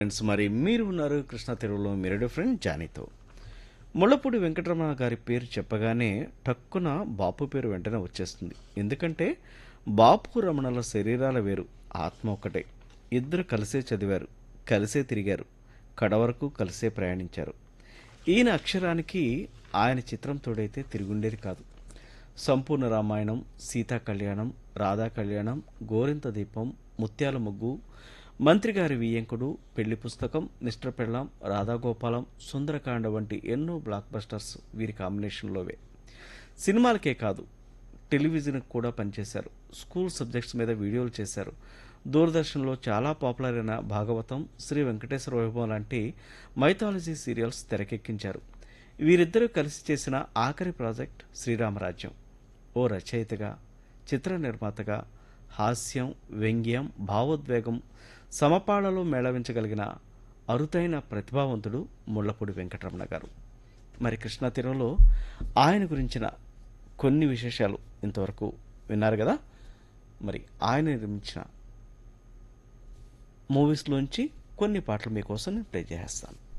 friends మరి మీరు ఉన్నారు కృష్ణా తెరువులో మీరు ఫ్రెండ్ జానీతో ముళ్ళపూడి వెంకటరమణ గారి పేరు చెప్పగానే టక్కున బాపు పేరు వెంటనే వచ్చేస్తుంది ఎందుకంటే బాపు రమణల శరీరాల వేరు ఆత్మ ఒక్కటే ఇద్దరు కలిసే చదివారు కలిసే తిరిగారు కడవరకు కలిసే ప్రయాణించారు ఈయన అక్షరానికి ఆయన చిత్రం తోడైతే తిరుగుండేది కాదు సంపూర్ణ రామాయణం సీతా కళ్యాణం రాధా కళ్యాణం గోరింత దీపం ముత్యాల ముగ్గు మంత్రి గారి వియ్యంకుడు పెళ్లి పుస్తకం మిస్టర్ పెళ్ళాం రాధాగోపాలం సుందరకాండ వంటి ఎన్నో బ్లాక్ బస్టర్స్ వీరి కాంబినేషన్లోవే సినిమాలకే కాదు టెలివిజన్కి కూడా పనిచేశారు స్కూల్ సబ్జెక్ట్స్ మీద వీడియోలు చేశారు దూరదర్శన్లో చాలా పాపులర్ అయిన భాగవతం శ్రీ వెంకటేశ్వర వైభవం లాంటి మైథాలజీ సీరియల్స్ తెరకెక్కించారు వీరిద్దరూ కలిసి చేసిన ఆఖరి ప్రాజెక్ట్ శ్రీరామరాజ్యం ఓ రచయితగా చిత్ర నిర్మాతగా హాస్యం వ్యంగ్యం భావోద్వేగం సమపాళలో మేళవించగలిగిన అరుదైన ప్రతిభావంతుడు ముళ్ళపూడి వెంకటరమణ గారు మరి కృష్ణా తీరంలో ఆయన గురించిన కొన్ని విశేషాలు ఇంతవరకు విన్నారు కదా మరి ఆయన నిర్మించిన మూవీస్లోంచి కొన్ని పాటలు మీకోసం నేను ప్లే చేస్తాను